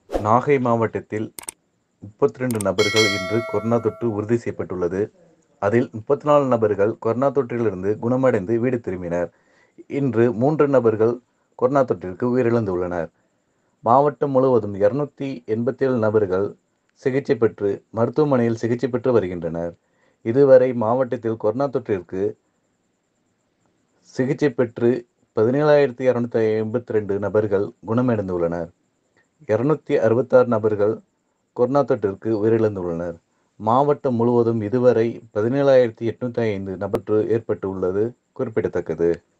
நாகை மாவட்டத்தில் முப்பத்தி ரெண்டு நபர்கள் இன்று கொரோனா தொற்று உறுதி செய்யப்பட்டுள்ளது அதில் முப்பத்தி நாலு நபர்கள் கொரோனா தொற்றிலிருந்து குணமடைந்து வீடு திரும்பினர் இன்று மூன்று நபர்கள் கொரோனா தொற்றிற்கு உயிரிழந்துள்ளனர் மாவட்டம் முழுவதும் இருநூத்தி எண்பத்தி ஏழு நபர்கள் சிகிச்சை பெற்று மருத்துவமனையில் சிகிச்சை பெற்று வருகின்றனர் இதுவரை மாவட்டத்தில் கொரோனா தொற்றிற்கு சிகிச்சை பெற்று பதினேழாயிரத்தி இரநூத்தி ஐம்பத்தி ரெண்டு நபர்கள் குணமடைந்துள்ளனர் இருநூத்தி அறுபத்தாறு நபர்கள் கொரோனா தொற்றிற்கு உயிரிழந்துள்ளனர் மாவட்டம் முழுவதும் இதுவரை பதினேழாயிரத்தி எட்நூத்தி ஐந்து நபர் ஏற்பட்டு உள்ளது குறிப்பிடத்தக்கது